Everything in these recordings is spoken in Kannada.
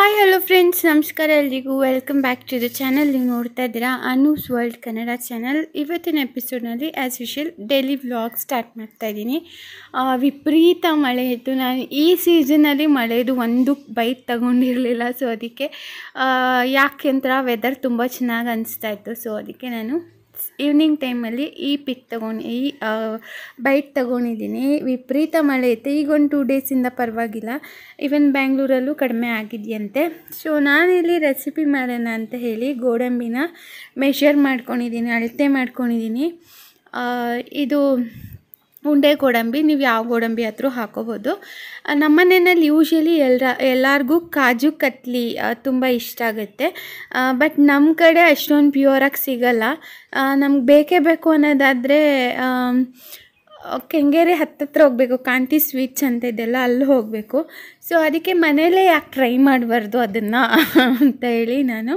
ಹಾಯ್ ಹಲೋ ಫ್ರೆಂಡ್ಸ್ ನಮಸ್ಕಾರ ಎಲ್ರಿಗೂ welcome back to the channel ನೀವು ನೋಡ್ತಾ ಇದ್ದೀರಾ ಅನೂಸ್ ವರ್ಲ್ಡ್ ಕನ್ನಡ ಚಾನಲ್ ಇವತ್ತಿನ ಎಪಿಸೋಡ್ನಲ್ಲಿ as usual daily vlog start ಮಾಡ್ತಾ ಇದ್ದೀನಿ ಆ, ವಿಪರೀತ ಮಳೆ ಇತ್ತು ನಾನು ಈ ಸೀಸನಲ್ಲಿ ಮಳೆದು ಒಂದು ಬೈಟ್ ತಗೊಂಡಿರಲಿಲ್ಲ ಸೊ ಅದಕ್ಕೆ ಆ, ಯಾಕೆ ಅಂತ ವೆದರ್ ತುಂಬ ಚೆನ್ನಾಗಿ ಅನಿಸ್ತಾ ಇತ್ತು ಸೊ ಅದಕ್ಕೆ ನಾನು ಈವ್ನಿಂಗ್ ಟೈಮಲ್ಲಿ ಈ ಪಿಕ್ ತಗೊಂಡು ಈ ಬೈಟ್ ತೊಗೊಂಡಿದ್ದೀನಿ ವಿಪರೀತ ಮಳೆ ಇತ್ತು ಈಗ ಒಂದು ಟೂ ಡೇಸಿಂದ ಪರವಾಗಿಲ್ಲ ಈವನ್ ಬ್ಯಾಂಗ್ಳೂರಲ್ಲೂ ಕಡಿಮೆ ಆಗಿದೆಯಂತೆ ಸೊ ನಾನಿಲ್ಲಿ ರೆಸಿಪಿ ಮಾಡೋಣ ಅಂತ ಹೇಳಿ ಗೋಡಂಬಿನ ಮೆಷರ್ ಮಾಡ್ಕೊಂಡಿದ್ದೀನಿ ಅಳತೆ ಮಾಡ್ಕೊಂಡಿದ್ದೀನಿ ಆ, ಇದು ಉಂಡೆ ಗೋಡಂಬಿ ನೀವು ಯಾವ ಗೋಡಂಬಿ ಆದರೂ ಹಾಕೋಬೋದು ಆ, ನಮ್ಮ ಮನೆಯಲ್ಲಿ ಯೂಶ್ವಲಿ ಎಲ್ಲರ ಎಲ್ಲರಿಗೂ ಕಾಜು ಕತ್ಲಿ ತುಂಬ ಇಷ್ಟ ಆಗುತ್ತೆ ಬಟ್ ನಮ್ಮ ಕಡೆ ಅಷ್ಟೊಂದು ಪ್ಯೂರಾಗಿ ಸಿಗಲ್ಲ ನಮ್ಗೆ ಬೇಕೇ ಬೇಕು ಅನ್ನೋದಾದರೆ ಕೆಂಗೇರಿ ಹತ್ತತ್ರ ಹೋಗಬೇಕು ಕಾಂತಿ ಸ್ವೀಟ್ಸ್ ಅಂತ ಇದೆಲ್ಲ ಅಲ್ಲಿ ಹೋಗಬೇಕು ಸೊ ಅದಕ್ಕೆ ಮನೇಲೇ ಯಾಕೆ ಟ್ರೈ ಮಾಡಬಾರ್ದು ಅದನ್ನು ಅಂತ ಹೇಳಿ ನಾನು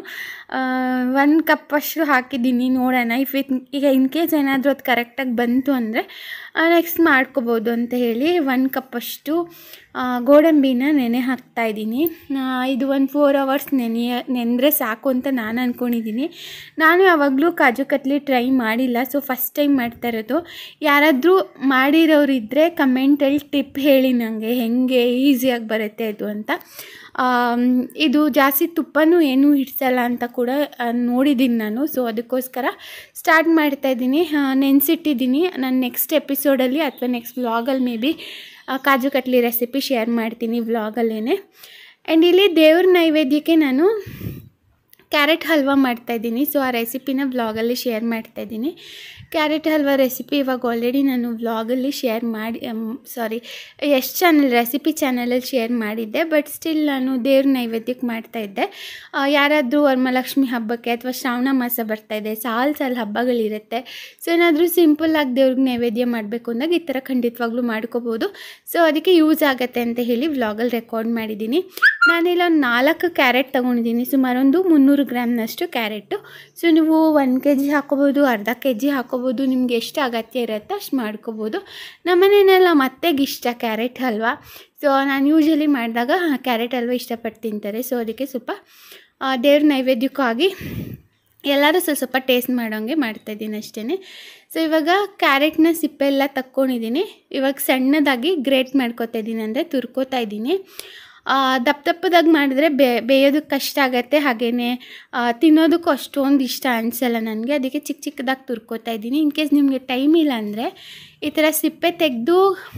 ಒಂದು ಕಪ್ಪಷ್ಟು ಹಾಕಿದ್ದೀನಿ ನೋಡೋಣ ಇಫ್ ಇಟ್ ಈಗ ಇನ್ ಕೇಸ್ ಏನಾದರೂ ಅದು ಕರೆಕ್ಟಾಗಿ ಬಂತು ಅಂದರೆ ನೆಕ್ಸ್ಟ್ ಮಾಡ್ಕೋಬೋದು ಅಂತ ಹೇಳಿ ಒಂದು ಕಪ್ಪಷ್ಟು ಆ, ಗೋಡಂಬಿನ ನೆನೆ ಹಾಕ್ತಾ ಇದ್ದೀನಿ ಇದು ಒಂದು ಫೋರ್ ಅವರ್ಸ್ ನೆನೆಯ ನೆಂದರೆ ಸಾಕು ಅಂತ ನಾನು ಅಂದ್ಕೊಂಡಿದ್ದೀನಿ ನಾನು ಯಾವಾಗಲೂ ಕಾಜು ಕತ್ಲಿ ಟ್ರೈ ಮಾಡಿಲ್ಲ ಸೊ ಫಸ್ಟ್ ಟೈಮ್ ಮಾಡ್ತಾ ಇರೋದು ಯಾರಾದರೂ ಮಾಡಿರೋರು ಇದ್ದರೆ ಕಮೆಂಟಲ್ಲಿ ಟಿಪ್ ಹೇಳಿ ನನಗೆ ಹೇಗೆ ಈಸಿಯಾಗಿ ಬರುತ್ತೆ ಇದು ಅಂತ ಆಮ್, ಇದು ಜಾಸ್ತಿ ತುಪ್ಪನೂ ಏನೂ ಹಿಡ್ಸಲ್ಲ ಅಂತ ಕೂಡ ಆ, ನೋಡಿದ್ದೀನಿ ನಾನು ಸೊ ಅದಕ್ಕೋಸ್ಕರ ಸ್ಟಾರ್ಟ್ ಮಾಡ್ತಾ ಇದ್ದೀನಿ ನೆನೆಸಿಟ್ಟಿದ್ದೀನಿ ನಾನು ನೆಕ್ಸ್ಟ್ ಎಪಿಸೋಡಲ್ಲಿ ಅಥವಾ ನೆಕ್ಸ್ಟ್ ವ್ಲಾಗಲ್ಲಿ ಮೇ ಬಿ ಕಾಜು ಕಟ್ಲಿ ರೆಸಿಪಿ ಶೇರ್ ಮಾಡ್ತೀನಿ ವ್ಲಾಗಲ್ಲೇ ಆ್ಯಂಡ್ ಇಲ್ಲಿ ದೇವ್ರ ನೈವೇದ್ಯಕ್ಕೆ ನಾನು ಕ್ಯಾರೆಟ್ ಹಲ್ವಾ ಮಾಡ್ತಾಯಿದ್ದೀನಿ ಸೊ ಆ ರೆಸಿಪಿನ ವ್ಲಾಗಲ್ಲಿ ಶೇರ್ ಮಾಡ್ತಾಯಿದ್ದೀನಿ ಕ್ಯಾರೆಟ್ ಹಲ್ವಾ ರೆಸಿಪಿ ಇವಾಗ ಆಲ್ರೆಡಿ ನಾನು ವ್ಲಾಗಲ್ಲಿ ಶೇರ್ ಮಾಡಿ ಸಾರಿ ಎಷ್ಟು ಚಾನಲ್ ರೆಸಿಪಿ ಚಾನಲಲ್ಲಿ ಶೇರ್ ಮಾಡಿದ್ದೆ ಬಟ್ ಸ್ಟಿಲ್ ನಾನು ದೇವ್ರ ನೈವೇದ್ಯಕ್ಕೆ ಮಾಡ್ತಾಯಿದ್ದೆ ಯಾರಾದರೂ ವರಮಹಾಲಕ್ಷ್ಮಿ ಹಬ್ಬಕ್ಕೆ ಅಥವಾ ಶ್ರಾವಣ ಮಾಸ ಬರ್ತಾಯಿದೆ ಸಾಲು ಸಾಲು ಹಬ್ಬಗಳಿರುತ್ತೆ ಸೊ ಏನಾದರೂ ಸಿಂಪಲ್ಲಾಗಿ ದೇವ್ರಿಗೆ ನೈವೇದ್ಯ ಮಾಡಬೇಕು ಅಂದಾಗ ಈ ಥರ ಖಂಡಿತವಾಗ್ಲೂ ಮಾಡ್ಕೋಬೋದು ಸೊ ಅದಕ್ಕೆ ಯೂಸ್ ಆಗುತ್ತೆ ಅಂತ ಹೇಳಿ ವ್ಲಾಗಲ್ಲಿ ರೆಕಾರ್ಡ್ ಮಾಡಿದ್ದೀನಿ ನಾನಿಲ್ಲ ಒಂದು ನಾಲ್ಕು ಕ್ಯಾರೆಟ್ ತೊಗೊಂಡಿದ್ದೀನಿ ಸುಮಾರು ಒಂದು ಮುನ್ನೂರು ಗ್ರಾಮ್ನಷ್ಟು ಕ್ಯಾರೆಟು ಸೊ ನೀವು ಒಂದು ಕೆ ಜಿ ಹಾಕೋಬೋದು ಅರ್ಧ ಕೆ ಜಿ ಹಾಕೋಬೋದು ನಿಮ್ಗೆ ಎಷ್ಟು ಅಗತ್ಯ ಇರುತ್ತೋ ಅಷ್ಟು ಮಾಡ್ಕೋಬೋದು ನಮ್ಮನೆಯಲ್ಲ ಮತ್ತೆಗೆ ಇಷ್ಟ ಕ್ಯಾರೆಟ್ ಹಲ್ವಾ ಸೊ ನಾನು ಯೂಶ್ವಲಿ ಮಾಡಿದಾಗ ಕ್ಯಾರೆಟ್ ಹಲ್ವಾ ಇಷ್ಟಪಟ್ಟು ತಿಂತಾರೆ ಸೊ ಅದಕ್ಕೆ ಸ್ವಲ್ಪ ಆ, ದೇವ್ರ ನೈವೇದ್ಯಕ್ಕಾಗಿ ಎಲ್ಲರೂ ಸ್ವಲ್ಪ ಸ್ವಲ್ಪ ಟೇಸ್ಟ್ ಮಾಡೋಂಗೆ ಮಾಡ್ತಾಯಿದ್ದೀನಿ ಅಷ್ಟೇ ಸೊ ಇವಾಗ ಕ್ಯಾರೆಟ್ನ ಸಿಪ್ಪೆ ಎಲ್ಲ ತಕ್ಕೊಂಡಿದ್ದೀನಿ ಇವಾಗ ಸಣ್ಣದಾಗಿ ಗ್ರೇಟ್ ಮಾಡ್ಕೊತಾ ಇದ್ದೀನಿ ಅಂದರೆ ತುರ್ಕೋತಾ ಇದ್ದೀನಿ ಆ, ದಪ್ಪ ದಪ್ಪದಾಗಿ ಮಾಡಿದ್ರೆ ಬೇ ಬೇಯೋದಕ್ಕೆ ಕಷ್ಟ ಆಗುತ್ತೆ ಹಾಗೆಯೇ ತಿನ್ನೋದಕ್ಕೂ ಅಷ್ಟೊಂದು ಇಷ್ಟ ಅನಿಸಲ್ಲ ನನಗೆ ಅದಕ್ಕೆ ಚಿಕ್ಕ ಚಿಕ್ಕದಾಗಿ ತುರ್ಕೋತಾ ಇದ್ದೀನಿ ಇನ್ ಕೇಸ್ ನಿಮಗೆ ಟೈಮ್ ಇಲ್ಲ ಅಂದರೆ ಈ ಥರ ಸಿಪ್ಪೆ ತೆಗೆದು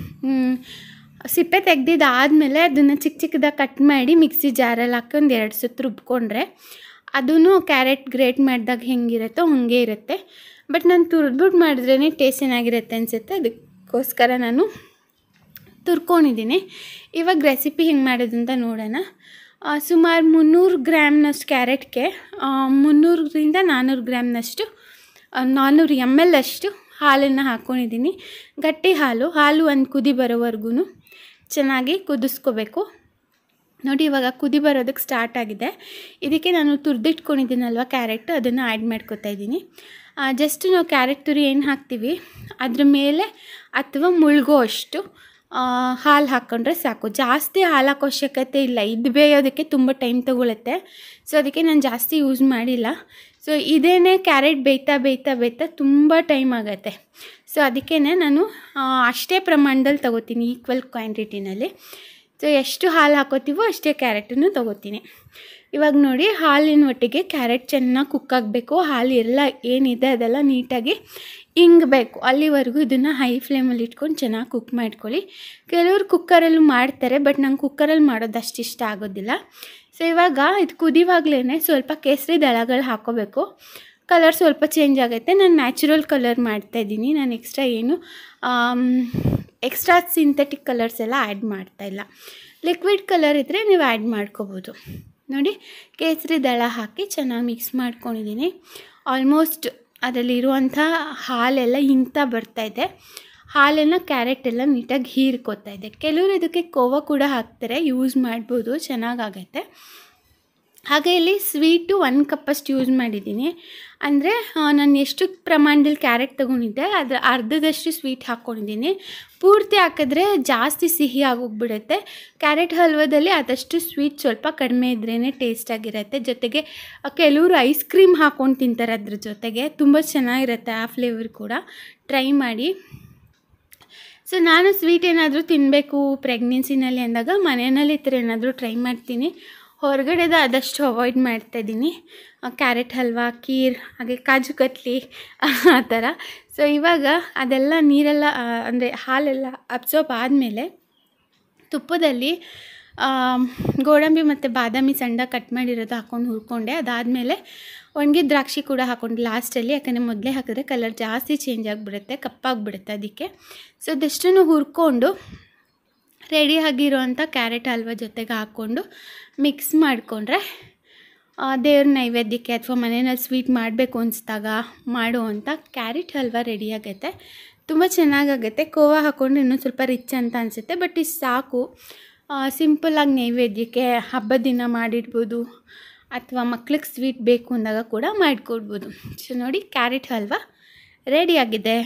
ಸಿಪ್ಪೆ ತೆಗ್ದಿದ್ದಾದಮೇಲೆ ಅದನ್ನು ಚಿಕ್ಕ ಚಿಕ್ಕದಾಗಿ ಕಟ್ ಮಾಡಿ ಮಿಕ್ಸಿ ಜಾರಲ್ಲಿ ಹಾಕಿ ಒಂದು ಎರಡು ಸುತ್ತು ರುಬ್ಕೊಂಡ್ರೆ ಅದೂ ಕ್ಯಾರೆಟ್ ಗ್ರೇಟ್ ಮಾಡಿದಾಗ ಹೆಂಗಿರುತ್ತೋ ಹಾಗೆ ಇರುತ್ತೆ ಬಟ್ ನಾನು ತುರ್ದ್ಬಿಟ್ಟು ಮಾಡಿದ್ರೇ ಟೇಸ್ಟ್ ಚೆನ್ನಾಗಿರುತ್ತೆ ಅನಿಸುತ್ತೆ ಅದಕ್ಕೋಸ್ಕರ ನಾನು ತುರ್ಕೊಂಡಿದ್ದೀನಿ ಇವಾಗ ರೆಸಿಪಿ ಹೆಂಗೆ ಮಾಡೋದು ಅಂತ ನೋಡೋಣ ಸುಮಾರು ಮುನ್ನೂರು ಗ್ರಾಮ್ನಷ್ಟು ಕ್ಯಾರೆಟ್ಗೆ ಮುನ್ನೂರರಿಂದ ನಾನ್ನೂರು ಗ್ರಾಮ್ನಷ್ಟು ಆ, ನಾನ್ನೂರು ಎಮ್ ಎಲ್ ಅಷ್ಟು ಹಾಲನ್ನು ಹಾಕ್ಕೊಂಡಿದ್ದೀನಿ ಗಟ್ಟಿ ಹಾಲು ಹಾಲು ಒಂದು ಕುದಿ ಬರೋವರೆಗೂ ಚೆನ್ನಾಗಿ ಕುದಿಸ್ಕೋಬೇಕು ನೋಡಿ ಇವಾಗ ಕುದಿ ಬರೋದಕ್ಕೆ ಸ್ಟಾರ್ಟ್ ಆಗಿದೆ ಇದಕ್ಕೆ ನಾನು ತುರಿದಿಟ್ಕೊಂಡಿದ್ದೀನಲ್ವ ಕ್ಯಾರೆಟ್ ಅದನ್ನು ಆ್ಯಡ್ ಮಾಡ್ಕೊತಾ ಇದ್ದೀನಿ ಜಸ್ಟ್ ನಾವು ಕ್ಯಾರೆಟ್ ತುರಿ ಏನು ಹಾಕ್ತೀವಿ ಅದ್ರ ಮೇಲೆ ಅಥವಾ ಮುಳುಗೋ ಅಷ್ಟು ಹಾಲು ಹಾಕ್ಕೊಂಡ್ರೆ ಸಾಕು ಜಾಸ್ತಿ ಹಾಲು ಹಾಕೋ ಅವಶ್ಯಕತೆ ಇಲ್ಲ ಇದು ಬೇಯೋದಕ್ಕೆ ತುಂಬ ಟೈಮ್ ತೊಗೊಳುತ್ತೆ ಸೊ ಅದಕ್ಕೆ ನಾನು ಜಾಸ್ತಿ ಯೂಸ್ ಮಾಡಿಲ್ಲ ಸೊ ಇದೇನೇ ಕ್ಯಾರೆಟ್ ಬೇಯ್ತಾ ಬೇಯ್ತಾ ಬೇಯ್ತಾ ತುಂಬ ಟೈಮ್ ಆಗುತ್ತೆ ಸೊ ಅದಕ್ಕೇ ನಾನು ಆ, ಅಷ್ಟೇ ಪ್ರಮಾಣದಲ್ಲಿ ತೊಗೋತೀನಿ ಈಕ್ವಲ್ ಕ್ವಾಂಟಿಟಿನಲ್ಲಿ ಸೊ ಎಷ್ಟು ಹಾಲು ಹಾಕೋತೀವೋ ಅಷ್ಟೇ ಕ್ಯಾರೆಟನ್ನು ತೊಗೋತೀನಿ ಇವಾಗ ನೋಡಿ ಹಾಲಿನ ಒಟ್ಟಿಗೆ ಕ್ಯಾರೆಟ್ ಚೆನ್ನಾಗಿ ಕುಕ್ ಆಗಬೇಕು ಹಾಲು ಎಲ್ಲ ಏನಿದೆ ಅದೆಲ್ಲ ನೀಟಾಗಿ ಇಂಗಬೇಕು ಅಲ್ಲಿವರೆಗೂ ಇದನ್ನು ಹೈ ಫ್ಲೇಮಲ್ಲಿ ಇಟ್ಕೊಂಡು ಚೆನ್ನಾಗಿ ಕುಕ್ ಮಾಡ್ಕೊಳ್ಳಿ ಕೆಲವರು ಕುಕ್ಕರಲ್ಲೂ ಮಾಡ್ತಾರೆ ಬಟ್ ನಂಗೆ ಕುಕ್ಕರಲ್ಲಿ ಮಾಡೋದು ಅಷ್ಟು ಇಷ್ಟ ಆಗೋದಿಲ್ಲ ಸೊ ಇವಾಗ ಇದು ಕುದಿವಾಗಲೇ ಸ್ವಲ್ಪ ಕೇಸರಿ ದಳಗಳು ಹಾಕೋಬೇಕು ಕಲರ್ ಸ್ವಲ್ಪ ಚೇಂಜ್ ಆಗುತ್ತೆ ನಾನು ನ್ಯಾಚುರಲ್ ಕಲರ್ ಮಾಡ್ತಾಯಿದ್ದೀನಿ ನಾನು ಎಕ್ಸ್ಟ್ರಾ ಏನು ಎಕ್ಸ್ಟ್ರಾ ಸಿಂಥೆಟಿಕ್ ಕಲರ್ಸ್ ಎಲ್ಲ ಆ್ಯಡ್ ಮಾಡ್ತಾಯಿಲ್ಲ ಲಿಕ್ವಿಡ್ ಕಲರ್ ಇದ್ದರೆ ನೀವು ಆ್ಯಡ್ ಮಾಡ್ಕೋಬೋದು ನೋಡಿ ಕೇಸರಿ ದಳ ಹಾಕಿ ಚೆನ್ನಾಗಿ ಮಿಕ್ಸ್ ಮಾಡ್ಕೊಂಡಿದ್ದೀನಿ ಆಲ್ಮೋಸ್ಟ್ ಅದರಲ್ಲಿರುವಂಥ ಹಾಲೆಲ್ಲ ಹಿಂಗ್ತಾ ಬರ್ತಾಯಿದೆ ಹಾಲನ್ನು ಕ್ಯಾರೆಟ್ ಎಲ್ಲ ನೀಟಾಗಿ ಹೀರ್ಕೋತಾ ಇದೆ ಕೆಲವರು ಇದಕ್ಕೆ ಕೋವಾ ಕೂಡ ಹಾಕ್ತಾರೆ ಯೂಸ್ ಮಾಡ್ಬೋದು ಚೆನ್ನಾಗಾಗತ್ತೆ ಹಾಗೆ ಇಲ್ಲಿ ಸ್ವೀಟು ಒಂದು ಕಪ್ಪಷ್ಟು ಯೂಸ್ ಮಾಡಿದ್ದೀನಿ ಅಂದರೆ ನಾನು ಎಷ್ಟು ಪ್ರಮಾಣದಲ್ಲಿ ಕ್ಯಾರೆಟ್ ತೊಗೊಂಡಿದ್ದೆ ಅದರ ಅರ್ಧದಷ್ಟು ಸ್ವೀಟ್ ಹಾಕ್ಕೊಂಡಿದ್ದೀನಿ ಪೂರ್ತಿ ಹಾಕಿದ್ರೆ ಜಾಸ್ತಿ ಸಿಹಿ ಆಗೋಗ್ಬಿಡುತ್ತೆ ಕ್ಯಾರೆಟ್ ಹಲ್ವದಲ್ಲಿ ಆದಷ್ಟು ಸ್ವೀಟ್ ಸ್ವಲ್ಪ ಕಡಿಮೆ ಇದ್ರೇ ಟೇಸ್ಟಾಗಿರುತ್ತೆ ಜೊತೆಗೆ ಕೆಲವರು ಐಸ್ ಕ್ರೀಮ್ ಹಾಕ್ಕೊಂಡು ತಿಂತಾರೆ ಅದ್ರ ಜೊತೆಗೆ ತುಂಬ ಚೆನ್ನಾಗಿರುತ್ತೆ ಆ ಫ್ಲೇವರ್ ಕೂಡ ಟ್ರೈ ಮಾಡಿ ಸೊ ನಾನು ಸ್ವೀಟ್ ಏನಾದರೂ ತಿನ್ನಬೇಕು ಪ್ರೆಗ್ನೆನ್ಸಿನಲ್ಲಿ ಅಂದಾಗ ಮನೆಯಲ್ಲಿ ಈ ಥರ ಏನಾದರೂ ಟ್ರೈ ಮಾಡ್ತೀನಿ ಹೊರಗಡೆದ ಆದಷ್ಟು ಅವಾಯ್ಡ್ ಮಾಡ್ತಾಯಿದ್ದೀನಿ ಕ್ಯಾರೆಟ್ ಹಲ್ವಾ ಖೀರ್ ಹಾಗೆ ಕಾಜು ಕತ್ಲಿ ಆ ಥರ ಸೊ ಇವಾಗ ಅದೆಲ್ಲ ನೀರೆಲ್ಲ ಅಂದರೆ ಹಾಲೆಲ್ಲ ಅಬ್ಸರ್ಬ್ ಆದಮೇಲೆ ತುಪ್ಪದಲ್ಲಿ ಗೋಡಂಬಿ ಮತ್ತು ಬಾದಾಮಿ ಸಣ್ಣ ಕಟ್ ಮಾಡಿರೋದು ಹಾಕ್ಕೊಂಡು ಹುರ್ಕೊಂಡೆ ಅದಾದಮೇಲೆ ಒಣಗಿದ ದ್ರಾಕ್ಷಿ ಕೂಡ ಹಾಕ್ಕೊಂಡು ಲಾಸ್ಟಲ್ಲಿ ಯಾಕಂದರೆ ಮೊದಲೇ ಹಾಕಿದ್ರೆ ಕಲರ್ ಜಾಸ್ತಿ ಚೇಂಜ್ ಆಗಿಬಿಡುತ್ತೆ ಕಪ್ಪಾಗಿಬಿಡುತ್ತೆ ಅದಕ್ಕೆ ಸೊ ಅದೆಷ್ಟನ್ನು ಹುರ್ಕೊಂಡು ರೆಡಿ ಆಗಿರೋವಂಥ ಕ್ಯಾರೆಟ್ ಹಲ್ವ ಜೊತೆಗೆ ಹಾಕ್ಕೊಂಡು ಮಿಕ್ಸ್ ಮಾಡಿಕೊಂಡ್ರೆ ದೇವ್ರ ನೈವೇದ್ಯಕ್ಕೆ ಅಥವಾ ಮನೆಯಲ್ಲಿ ಸ್ವೀಟ್ ಮಾಡಬೇಕು ಅನಿಸ್ದಾಗ ಮಾಡುವಂಥ ಕ್ಯಾರೆಟ್ ಹಲ್ವ ರೆಡಿ ಆಗೈತೆ ತುಂಬ ಚೆನ್ನಾಗಾಗುತ್ತೆ ಕೋವಾ ಹಾಕ್ಕೊಂಡ್ರೆ ಇನ್ನೂ ಸ್ವಲ್ಪ ರಿಚ್ ಅಂತ ಅನಿಸುತ್ತೆ ಬಟ್ ಇಷ್ಟು ಸಾಕು ಸಿಂಪಲ್ಲಾಗಿ ನೈವೇದ್ಯಕ್ಕೆ ಹಬ್ಬದ ದಿನ ಮಾಡಿಡ್ಬೋದು ಅಥವಾ ಮಕ್ಳಿಗೆ ಸ್ವೀಟ್ ಬೇಕು ಅಂದಾಗ ಕೂಡ ಮಾಡಿಕೊಡ್ಬೋದು ಸೊ ನೋಡಿ ಕ್ಯಾರೆಟ್ ಹಲ್ವ ರೆಡಿಯಾಗಿದೆ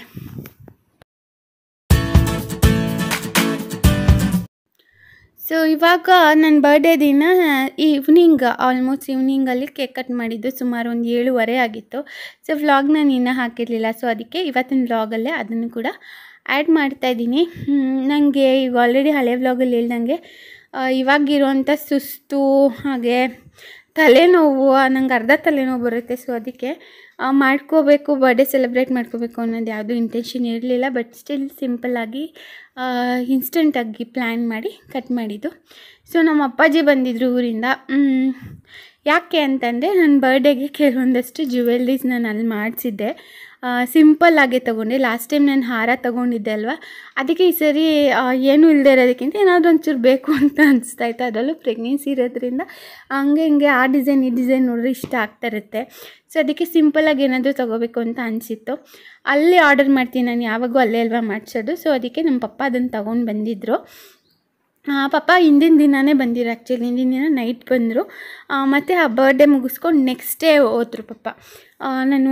ಸೊ ಇವಾಗ ನನ್ನ ಬರ್ಡೇ ದಿನ ಈವ್ನಿಂಗ್ ಆಲ್ಮೋಸ್ಟ್ ಈವ್ನಿಂಗಲ್ಲಿ ಕೇಕ್ ಕಟ್ ಮಾಡಿದ್ದು ಸುಮಾರು ಒಂದು ಏಳುವರೆ ಆಗಿತ್ತು ಸೊ ವ್ಲಾಗ್ ನಾನು ಇನ್ನೂ ಹಾಕಿರಲಿಲ್ಲ ಸೊ ಅದಕ್ಕೆ ಇವತ್ತಿನ ವ್ಲಾಗಲ್ಲೇ ಅದನ್ನು ಕೂಡ ಆ್ಯಡ್ ಮಾಡ್ತಾಯಿದ್ದೀನಿ ನನಗೆ ಈಗ ಆಲ್ರೆಡಿ ಹಳೆ ವ್ಲಾಗಲ್ಲಿ ಹೇಳ್ದಂಗೆ ಇವಾಗಿರುವಂಥ ಸುಸ್ತು ಹಾಗೆ ತಲೆನೋವು ನಂಗೆ ಅರ್ಧ ತಲೆನೋವು ಬರುತ್ತೆ ಸೊ ಅದಕ್ಕೆ ಮಾಡ್ಕೋಬೇಕು ಬರ್ಡೇ ಸೆಲೆಬ್ರೇಟ್ ಮಾಡ್ಕೋಬೇಕು ಅನ್ನೋದು ಯಾವುದೂ ಇಂಟೆನ್ಷನ್ ಇರಲಿಲ್ಲ ಬಟ್ ಸ್ಟಿಲ್ ಸಿಂಪಲ್ಲಾಗಿ ಇನ್ಸ್ಟೆಂಟಾಗಿ ಪ್ಲ್ಯಾನ್ ಮಾಡಿ ಕಟ್ ಮಾಡಿದ್ದು ಸೊ ನಮ್ಮ ಅಪ್ಪಾಜಿ ಬಂದಿದ್ದರು ಊರಿಂದ ಯಾಕೆ ಅಂತಂದರೆ ನನ್ನ ಬರ್ಡೇಗೆ ಕೆಲವೊಂದಷ್ಟು ಜ್ಯುವೆಲ್ರೀಸ್ ನಾನು ಅಲ್ಲಿ ಮಾಡಿಸಿದ್ದೆ ಸಿಂಪಲ್ಲಾಗೆ ತೊಗೊಂಡೆ ಲಾಸ್ಟ್ ಟೈಮ್ ನಾನು ಹಾರ ತೊಗೊಂಡಿದ್ದೆ ಅಲ್ವಾ ಅದಕ್ಕೆ ಈ ಸರಿ ಏನೂ ಇಲ್ಲದೆ ಇರೋದಕ್ಕಿಂತ ಏನಾದರೂ ಒಂಚೂರು ಬೇಕು ಅಂತ ಅನಿಸ್ತಾ ಇತ್ತು ಅದರಲ್ಲೂ ಪ್ರೆಗ್ನೆನ್ಸಿ ಇರೋದ್ರಿಂದ ಹಂಗೆ ಹಿಂಗೆ ಆ ಡಿಸೈನ್ ಈ ಡಿಸೈನ್ ನೋಡಿದ್ರೆ ಇಷ್ಟ ಆಗ್ತಾ ಇರುತ್ತೆ ಸೊ ಅದಕ್ಕೆ ಸಿಂಪಲಾಗಿ ಏನಾದರೂ ತೊಗೋಬೇಕು ಅಂತ ಅನಿಸಿತ್ತು ಅಲ್ಲೇ ಆರ್ಡರ್ ಮಾಡ್ತೀನಿ ನಾನು ಯಾವಾಗೂ ಅಲ್ಲೇ ಅಲ್ವಾ ಮಾಡಿಸೋದು ಸೊ ಅದಕ್ಕೆ ನಮ್ಮ ಪಪ್ಪ ಅದನ್ನು ತೊಗೊಂಡು ಬಂದಿದ್ದರು ಪಪ್ಪ ಹಿಂದಿನ ದಿನವೇ ಬಂದಿರೋ ಆ್ಯಕ್ಚುಲಿ ಹಿಂದಿನ ದಿನ ನೈಟ್ ಬಂದರು ಮತ್ತು ಆ ಬರ್ಡೇ ಮುಗಿಸ್ಕೊಂಡು ನೆಕ್ಸ್ಟ್ ಡೇ ಹೋದ್ರು ಪಪ್ಪ ನಾನು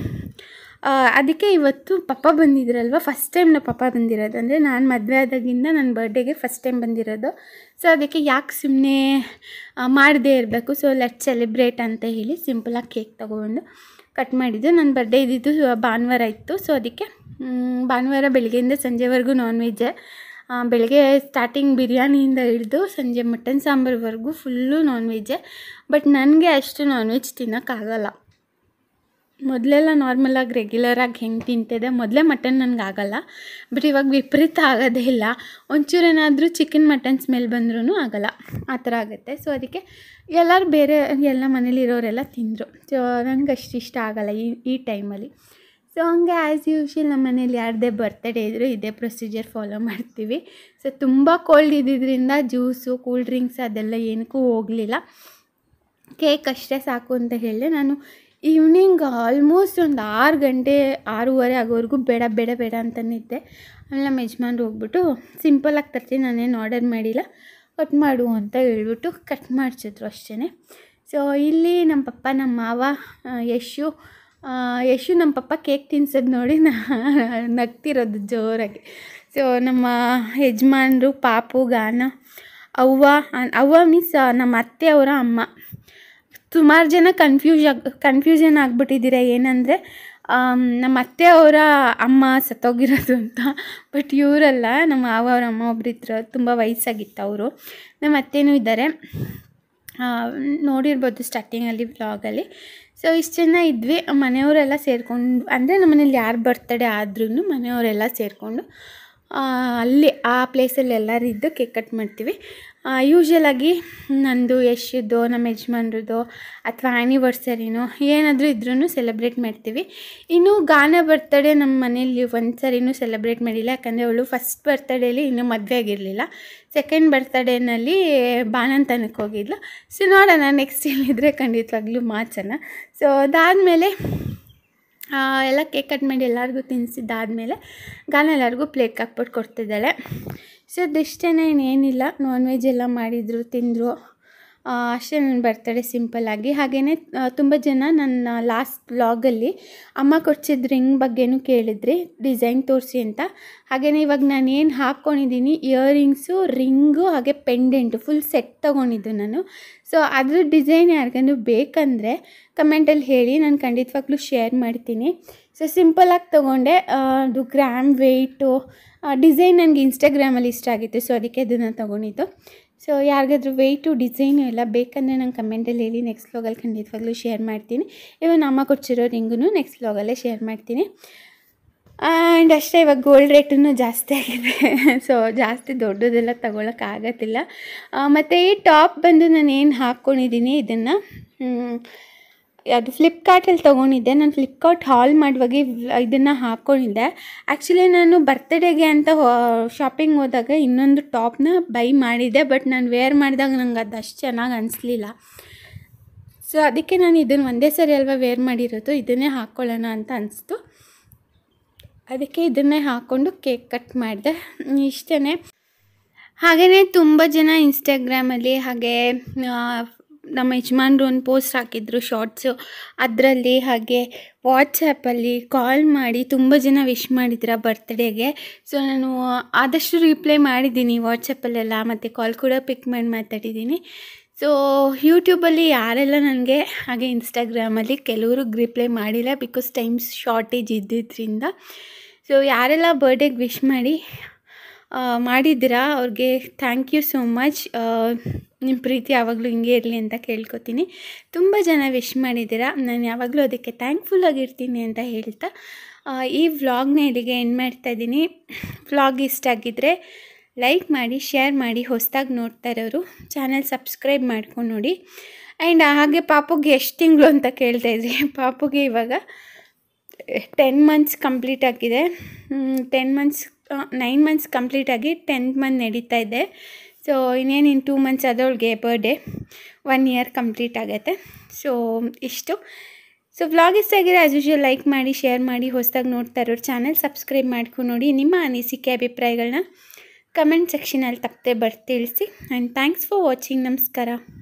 ಅದಕ್ಕೆ ಇವತ್ತು ಪಪ್ಪ ಬಂದಿದ್ರಲ್ವ ಫಸ್ಟ್ ಟೈಮ್ ನಮ್ಮ ಪಪ್ಪ ಬಂದಿರೋದು ಅಂದರೆ ನಾನು ಮದುವೆ ಆದಾಗಿಂದ ನನ್ನ ಬರ್ಡೇಗೆ ಫಸ್ಟ್ ಟೈಮ್ ಬಂದಿರೋದು ಸೊ ಅದಕ್ಕೆ ಯಾಕೆ ಸುಮ್ಮನೆ ಮಾಡದೇ ಇರಬೇಕು ಸೊ ಲೆಟ್ ಸೆಲೆಬ್ರೇಟ್ ಅಂತ ಹೇಳಿ ಸಿಂಪಲಾಗಿ ಕೇಕ್ ತೊಗೊಂಡು ಕಟ್ ಮಾಡಿದ್ದು ನನ್ನ ಬರ್ಡೇ ಇದ್ದಿದ್ದು ಭಾನುವಾರ ಇತ್ತು ಸೊ ಅದಕ್ಕೆ ಭಾನುವಾರ ಬೆಳಗ್ಗೆಯಿಂದ ಸಂಜೆವರೆಗೂ ನಾನ್ ವೆಜ್ಜೇ ಬೆಳಗ್ಗೆ ಸ್ಟಾರ್ಟಿಂಗ್ ಬಿರಿಯಾನಿಯಿಂದ ಹಿಡಿದು ಸಂಜೆ ಮಟನ್ ಸಾಂಬಾರ್ವರೆಗೂ ಫುಲ್ಲು ನಾನ್ ವೆಜ್ಜೇ ಬಟ್ ನನಗೆ ಅಷ್ಟು ನಾನ್ ವೆಜ್ ತಿನ್ನೋಕ್ಕಾಗಲ್ಲ ಮೊದಲೆಲ್ಲ ನಾರ್ಮಲಾಗಿ ರೆಗ್ಯುಲರಾಗಿ ಹೆಂಗೆ ತಿಂತಿದ್ದೆ ಮೊದಲೇ ಮಟನ್ ನನಗೆ ಆಗಲ್ಲ ಬಟ್ ಇವಾಗ ವಿಪರೀತ ಆಗೋದೇ ಇಲ್ಲ ಒಂಚೂರು ಏನಾದರೂ ಚಿಕನ್ ಮಟನ್ ಸ್ಮೆಲ್ ಬಂದ್ರೂ ಆಗಲ್ಲ ಆ ಥರ ಆಗುತ್ತೆ ಸೊ ಅದಕ್ಕೆ ಎಲ್ಲರೂ ಬೇರೆ ಎಲ್ಲ ಮನೇಲಿ ಇರೋರೆಲ್ಲ ತಿಂದರು ಸೊ ನಂಗೆ ಅಷ್ಟು ಇಷ್ಟ ಆಗಲ್ಲ ಈ ಈ ಟೈಮಲ್ಲಿ ಸೊ ಹಂಗೆ ಆ್ಯಸ್ ಯೂಶ್ವಲ್ ನಮ್ಮ ಮನೇಲಿ ಯಾರದೇ ಬರ್ತ್ಡೇ ಇದ್ದರೂ ಇದೇ ಪ್ರೊಸೀಜರ್ ಫಾಲೋ ಮಾಡ್ತೀವಿ ಸೊ ತುಂಬ ಕೋಲ್ಡ್ ಇದ್ದಿದ್ದರಿಂದ ಜ್ಯೂಸು ಕೂಲ್ ಡ್ರಿಂಕ್ಸ್ ಅದೆಲ್ಲ ಏನಕ್ಕೂ ಹೋಗಲಿಲ್ಲ ಕೇಕ್ ಅಷ್ಟೇ ಸಾಕು ಅಂತ ಹೇಳಿದೆ ನಾನು ಈವ್ನಿಂಗ್ ಆಲ್ಮೋಸ್ಟ್ ಒಂದು ಆರು ಗಂಟೆ ಆರೂವರೆ ಆಗೋವರೆಗೂ ಬೇಡ ಬೇಡ ಬೇಡ ಅಂತಲೇ ಇದ್ದೆ ಆಮೇಲೆ ನಮ್ಮ ಯಜಮಾನ್ರು ಹೋಗ್ಬಿಟ್ಟು ಸಿಂಪಲಾಗಿ ತರ್ತೀನಿ ನಾನೇನು ಆರ್ಡರ್ ಮಾಡಿಲ್ಲ ಕಟ್ ಮಾಡು ಅಂತ ಹೇಳ್ಬಿಟ್ಟು ಕಟ್ ಮಾಡಿಸಿದ್ರು ಅಷ್ಟೇ ಸೊ ಇಲ್ಲಿ ನಮ್ಮ ಪಪ್ಪ ನಮ್ಮ ಮಾವ ಯಶು ಯಶು ನಮ್ಮ ಪಪ್ಪ ಕೇಕ್ ತಿನ್ಸೋದು ನೋಡಿ ನಾ ನಗ್ತಿರೋದು ಜೋರಾಗಿ ಸೊ ನಮ್ಮ ಯಜಮಾನ್ರು ಪಾಪು ಗಾನ ಅವ್ವ ಅವ್ವ ಮೀನ್ಸ್ ನಮ್ಮ ಅತ್ತೆಯವರ ಅಮ್ಮ ಸುಮಾರು ಜನ ಕನ್ಫ್ಯೂಸ್ ಆಗಿ ಕನ್ಫ್ಯೂಷನ್ ಆಗಿಬಿಟ್ಟಿದ್ದೀರ ಏನಂದರೆ ನಮ್ಮ ಅತ್ತೆಯವರ ಅಮ್ಮ ಸತ್ತೋಗಿರೋದು ಅಂತ ಬಟ್ ಇವರಲ್ಲ ನಮ್ಮ ಮಾವ ಅವ್ರ ಅಮ್ಮ ಒಬ್ಬರಿದ್ರು ತುಂಬ ವಯಸ್ಸಾಗಿತ್ತು ಅವರು ನಮ್ಮ ಅತ್ತೆನೂ ಇದ್ದಾರೆ ನೋಡಿರ್ಬೋದು ಸ್ಟಾರ್ಟಿಂಗಲ್ಲಿ ವ್ಲಾಗಲ್ಲಿ ಸೊ ಇಷ್ಟು ಜನ ಇದ್ವಿ ಮನೆಯವರೆಲ್ಲ ಸೇರಿಕೊಂಡು ಅಂದರೆ ನಮ್ಮ ಮನೇಲಿ ಯಾರು ಬರ್ತಡೇ ಆದ್ರೂ ಮನೆಯವರೆಲ್ಲ ಸೇರಿಕೊಂಡು ಅಲ್ಲಿ ಆ ಪ್ಲೇಸಲ್ಲಿ ಎಲ್ಲರೂ ಇದ್ದು ಕೇಕ್ ಕಟ್ ಮಾಡ್ತೀವಿ ಯೂಶ್ವಲಾಗಿ ನಂದು ಯಶದ್ದು ನಮ್ಮ ಯಜಮಾನ್ರದ್ದು ಅಥವಾ ಆ್ಯನಿವರ್ಸರಿನೋ ಏನಾದರೂ ಇದ್ರೂ ಸೆಲೆಬ್ರೇಟ್ ಮಾಡ್ತೀವಿ ಇನ್ನು ಗಾನ ಬರ್ತಡೇ ನಮ್ಮ ಮನೇಲಿ ಒಂದು ಸರಿನೂ ಸೆಲೆಬ್ರೇಟ್ ಮಾಡಿಲ್ಲ ಯಾಕಂದರೆ ಅವಳು ಫಸ್ಟ್ ಬರ್ತಡೇಲಿ ಇನ್ನೂ ಮದುವೆ ಆಗಿರಲಿಲ್ಲ ಸೆಕೆಂಡ್ ಬರ್ತಡೇನಲ್ಲಿ ಬಾಣಂತನಕ್ಕೆ ಹೋಗಿದ್ಲು ಸೊ ನೋಡೋಣ ನೆಕ್ಸ್ಟ್ ಏನಿದ್ರೆ ಖಂಡಿತವಾಗ್ಲೂ ಮಾಚನ ಸೊ ಅದಾದಮೇಲೆ ಎಲ್ಲ ಕೇಕ್ ಕಟ್ ಮಾಡಿ ಎಲ್ಲರಿಗೂ ತಿನ್ನಿಸಿದ್ದಾದಮೇಲೆ ಗಾನ ಎಲ್ಲರಿಗೂ ಪ್ಲೇಟ್ ಹಾಕ್ಬಿಟ್ಟು ಕೊಡ್ತಿದ್ದಾಳೆ ಸೊ ಅದಿಷ್ಟೇ ಇನ್ನೇನಿಲ್ಲ ನಾನ್ ವೆಜ್ ಎಲ್ಲ ಮಾಡಿದರು ತಿಂದರು ಅಷ್ಟೇ ನನ್ನ ಬರ್ತಡೇ ಸಿಂಪಲ್ಲಾಗಿ ಹಾಗೆಯೇ ತುಂಬ ಜನ ನನ್ನ ಲಾಸ್ಟ್ ಬ್ಲಾಗಲ್ಲಿ ಅಮ್ಮ ಕೊಡ್ಸಿದ ರಿಂಗ್ ಬಗ್ಗೆನೂ ಕೇಳಿದ್ರಿ ಡಿಸೈನ್ ತೋರಿಸಿ ಅಂತ ಹಾಗೆಯೇ ಇವಾಗ ನಾನು ಏನು ಹಾಕ್ಕೊಂಡಿದ್ದೀನಿ ಇಯರಿಂಗ್ಸು ರಿಂಗು ಹಾಗೆ ಪೆಂಡೆಂಟು ಫುಲ್ ಸೆಟ್ ತೊಗೊಂಡಿದ್ದು ನಾನು ಸೊ ಅದ್ರ ಡಿಸೈನ್ ಯಾರಿಗಾದ್ರು ಬೇಕಂದರೆ ಕಮೆಂಟಲ್ಲಿ ಹೇಳಿ ನಾನು ಖಂಡಿತವಾಗ್ಲೂ ಶೇರ್ ಮಾಡ್ತೀನಿ ಸೊ ಸಿಂಪಲಾಗಿ ತೊಗೊಂಡೆ ಅದು ಗ್ರಾಮ್ ವೆಯ್ಟು ಡಿಸೈನ್ ನನಗೆ ಇನ್ಸ್ಟಾಗ್ರಾಮಲ್ಲಿ ಇಷ್ಟ ಆಗಿತ್ತು ಸೊ ಅದಕ್ಕೆ ಅದನ್ನು ತೊಗೊಂಡಿದ್ದು ಸೊ ಯಾರಿಗಾದ್ರೂ ವೆಯ್ಟು ಡಿಸೈನು ಎಲ್ಲ ಬೇಕಂದರೆ ನಂಗೆ ಕಮೆಂಟಲ್ಲಿ ಹೇಳಿ ನೆಕ್ಸ್ಟ್ ವ್ಲಾಗಲ್ಲಿ ಖಂಡಿತವಾಗ್ಲೂ ಶೇರ್ ಮಾಡ್ತೀನಿ ಇವಾಗ ಅಮ್ಮ ಕೊಡ್ಸಿರೋ ರಿಂಗೂ ನೆಕ್ಸ್ಟ್ ವ್ಲಾಗಲ್ಲೇ ಶೇರ್ ಮಾಡ್ತೀನಿ ಆ್ಯಂಡ್ ಅಷ್ಟೇ ಇವಾಗ ಗೋಲ್ಡ್ ರೇಟೂ ಜಾಸ್ತಿ ಆಗಿದೆ ಸೊ ಜಾಸ್ತಿ ದೊಡ್ಡದೆಲ್ಲ ತಗೊಳಕ್ಕಾಗತ್ತಿಲ್ಲ ಮತ್ತು ಈ ಟಾಪ್ ಬಂದು ನಾನು ಏನು ಹಾಕ್ಕೊಂಡಿದ್ದೀನಿ ಇದನ್ನು ಅದು ಫ್ಲಿಪ್ಕಾರ್ಟಲ್ಲಿ ತೊಗೊಂಡಿದ್ದೆ ನಾನು ಫ್ಲಿಪ್ಕಾರ್ಟ್ ಹಾಲ್ ಮಾಡುವಾಗ ಇದನ್ನು ಹಾಕ್ಕೊಂಡಿದ್ದೆ ಆ್ಯಕ್ಚುಲಿ ನಾನು ಬರ್ತ್ಡೇಗೆ ಅಂತ ಶಾಪಿಂಗ್ ಹೋದಾಗ ಇನ್ನೊಂದು ಟಾಪ್ನ ಬೈ ಮಾಡಿದ್ದೆ ಬಟ್ ನಾನು ವೇರ್ ಮಾಡಿದಾಗ ನಂಗೆ ಅದು ಅಷ್ಟು ಚೆನ್ನಾಗಿ ಅನಿಸ್ಲಿಲ್ಲ ಸೊ ಅದಕ್ಕೆ ನಾನು ಇದನ್ನು ಒಂದೇ ಸರಿ ಅಲ್ವಾ ವೇರ್ ಮಾಡಿರೋದು ಇದನ್ನೇ ಹಾಕ್ಕೊಳ್ಳೋಣ ಅಂತ ಅನಿಸ್ತು ಅದಕ್ಕೆ ಇದನ್ನೇ ಹಾಕ್ಕೊಂಡು ಕೇಕ್ ಕಟ್ ಮಾಡಿದೆ ಇಷ್ಟೇ ಹಾಗೆಯೇ ತುಂಬ ಜನ ಇನ್ಸ್ಟಾಗ್ರಾಮಲ್ಲಿ ಹಾಗೆ ನಮ್ಮ ಯಜಮಾನ್ರು ಒಂದು ಪೋಸ್ಟ್ ಹಾಕಿದ್ರು ಶಾರ್ಟ್ಸು ಅದರಲ್ಲಿ ಹಾಗೆ ವಾಟ್ಸಪ್ಪಲ್ಲಿ ಕಾಲ್ ಮಾಡಿ ತುಂಬ ಜನ ವಿಶ್ ಮಾಡಿದ್ರ ಬರ್ತ್ಡೇಗೆ ಸೊ ನಾನು ಆದಷ್ಟು ರಿಪ್ಲೈ ಮಾಡಿದ್ದೀನಿ ವಾಟ್ಸಪ್ಪಲ್ಲೆಲ್ಲ ಮತ್ತು ಕಾಲ್ ಕೂಡ ಪಿಕ್ ಮಾಡಿ ಮಾತಾಡಿದ್ದೀನಿ ಸೊ ಯೂಟ್ಯೂಬಲ್ಲಿ ಯಾರೆಲ್ಲ ನನಗೆ ಹಾಗೆ ಇನ್ಸ್ಟಾಗ್ರಾಮಲ್ಲಿ ಕೆಲವರು ರಿಪ್ಲೈ ಮಾಡಿಲ್ಲ ಬಿಕಾಸ್ ಟೈಮ್ಸ್ ಶಾರ್ಟೇಜ್ ಇದ್ದಿದ್ದರಿಂದ ಸೊ ಯಾರೆಲ್ಲ ಬರ್ಡೇಗೆ ವಿಶ್ ಮಾಡಿ ಮಾಡಿದ್ದೀರಾ ಅವ್ರಿಗೆ ಥ್ಯಾಂಕ್ ಯು ಸೋ ಮಚ್ ನಿಮ್ಮ ಪ್ರೀತಿ ಯಾವಾಗಲೂ ಹಿಂಗೆ ಇರಲಿ ಅಂತ ಕೇಳ್ಕೊತೀನಿ ತುಂಬ ಜನ ವಿಶ್ ಮಾಡಿದ್ದೀರಾ ನಾನು ಯಾವಾಗಲೂ ಅದಕ್ಕೆ ಥ್ಯಾಂಕ್ಫುಲ್ ಆಗಿರ್ತೀನಿ ಅಂತ ಹೇಳ್ತಾ ಈ ವ್ಲಾಗ್ನ ಇಲ್ಲಿಗೆ ಎಂಡ್ ಮಾಡ್ತಾಯಿದ್ದೀನಿ ವ್ಲಾಗ್ ಇಷ್ಟ ಆಗಿದ್ದರೆ ಲೈಕ್ ಮಾಡಿ ಶೇರ್ ಮಾಡಿ ಹೊಸದಾಗಿ ನೋಡ್ತಾ ಇರೋರು ಚಾನಲ್ ಸಬ್ಸ್ಕ್ರೈಬ್ ಮಾಡ್ಕೊಂಡು ನೋಡಿ ಆ್ಯಂಡ್ ಹಾಗೆ ಪಾಪುಗೆ ಎಷ್ಟು ತಿಂಗಳು ಅಂತ ಕೇಳ್ತಾಯಿದ್ರಿ ಪಾಪುಗೆ ಇವಾಗ ಟೆನ್ ಮಂತ್ಸ್ ಕಂಪ್ಲೀಟ್ ಆಗಿದೆ ten months nine months complete ಆಗಿ ಟೆಂತ್ ಮಂತ್ ನಡೀತಾ ಇದೆ ಸೊ ಇನ್ನೇನು ಇನ್ನು ಟೂ ಮಂತ್ಸ್ ಅದೊಳಗೆ ಬರ್ಡೇ ಒನ್ ಇಯರ್ ಕಂಪ್ಲೀಟ್ ಆಗುತ್ತೆ ಸೊ ಇಷ್ಟು ಸೊ ವ್ಲಾಗ್ ಇಷ್ಟ ಆಗಿದೆ ಆ್ಯಸ್ ಯೂಶುವಲ್ ಲೈಕ್ ಮಾಡಿ ಶೇರ್ ಮಾಡಿ ಹೊಸದಾಗಿ ನೋಡ್ತಾ ಇರೋರು ಚಾನಲ್ ಸಬ್ಸ್ಕ್ರೈಬ್ ಮಾಡ್ಕೊಂಡು ನೋಡಿ ನಿಮ್ಮ ಅನಿಸಿಕೆ ಅಭಿಪ್ರಾಯಗಳನ್ನ ಕಮೆಂಟ್ ಸೆಕ್ಷನಲ್ಲಿ ತಪ್ಪದೆ ಬರ್ತಿಳಿಸಿ ಆ್ಯಂಡ್ ಥ್ಯಾಂಕ್ಸ್ ಫಾರ್ ವಾಚಿಂಗ್ ನಮಸ್ಕಾರ